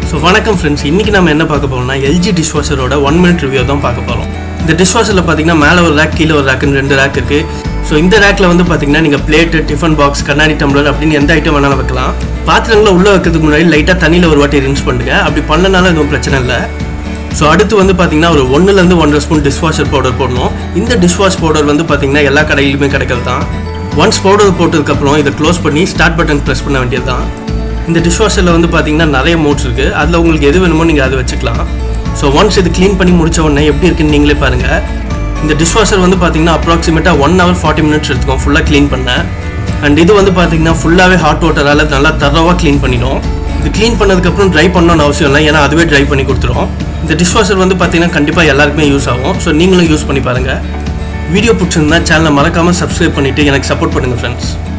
so வணக்கம் friends இன்றைக்கி நம்ம என்ன பார்க்க போறோம்னா எல்ஜி டிஷ்வாஷரோட ஒன் மினிட் ரிவ்யூ தான் பார்க்க போகிறோம் இந்த டிஷ்வாஷரில் பார்த்தீங்கன்னா மேலே ஒரு ரேக் கீழே ஒரு ரேக்குன்னு ரெண்டு ரேக் இருக்குது ஸோ இந்த ரேக்கில் வந்து பார்த்தீங்கன்னா நீங்கள் பிளேட்டு டிஃபன் பாக்ஸ் கண்ணாடி டம்ளர் அப்படின்னு எந்த ஐட்டம் வேணாலும் வைக்கலாம் பாத்திரங்களை உள்ளே வைக்கிறதுக்கு முன்னாடி லைட்டாக தண்ணியில் ஒரு வாட்டி ரின்ஸ் பண்ணுங்க அப்படி பண்ணனால எதுவும் பிரச்சனை இல்லை ஸோ அடுத்து வந்து பார்த்தீங்கன்னா ஒரு ஒன்றுலேருந்து ஒன்றரை ஸ்பூன் டிஷ்வாஷர் பவுடர் போடணும் இந்த டிஷ்வாஷ் பவுடர் வந்து பார்த்தீங்கன்னா எல்லா கடையிலுமே கிடைக்கிறது தான் ஒன்ஸ் பவுடர் போட்டதுக்கப்புறம் இதை க்ளோஸ் பண்ணி ஸ்டார்ட் பட்டன் ப்ரெஸ் பண்ண வேண்டியது தான் இந்த டிஷ்வாஷரில் வந்து பார்த்தீங்கன்னா நிறைய மோட்ஸ் இருக்குது அதில் உங்களுக்கு எது வேணுமோ நீங்கள் அதை வச்சுக்கலாம் ஸோ ஒன்ஸ் இது க்ளீன் பண்ணி முடிச்ச உடனே எப்படி இருக்குன்னு நீங்களே பாருங்கள் இந்த டிஷ்வாஷர் வந்து பார்த்தீங்கன்னா அப்ராக்சிமேட்டாக ஒன் ஹவர் ஃபார்ட்டி மினிட்ஸ் எடுத்துக்கும் ஃபுல்லாக க்ளீன் பண்ண அண்ட் இது வந்து பார்த்தீங்கன்னா ஃபுல்லாகவே ஹாட் வாட்டரால் நல்லா தரவாக க்ளீன் பண்ணிடும் இது க்ளீன் பண்ணதுக்கப்புறம் ட்ரை பண்ணணும்னு அவசியம் இல்லை ஏன்னா அதுவே ட்ரை பண்ணி கொடுத்துரும் இந்த டிஷ்வாஷர் வந்து பார்த்தீங்கன்னா கண்டிப்பாக எல்லாருக்குமே யூஸ் ஆகும் ஸோ நீங்களும் யூஸ் பண்ணி பாருங்கள் வீடியோ பிடிச்சிருந்தா சேனலை மறக்காமல் சப்ஸ்கிரைப் பண்ணிவிட்டு எனக்கு சப்போர்ட் பண்ணுங்கள் ஃப்ரெண்ட்ஸ்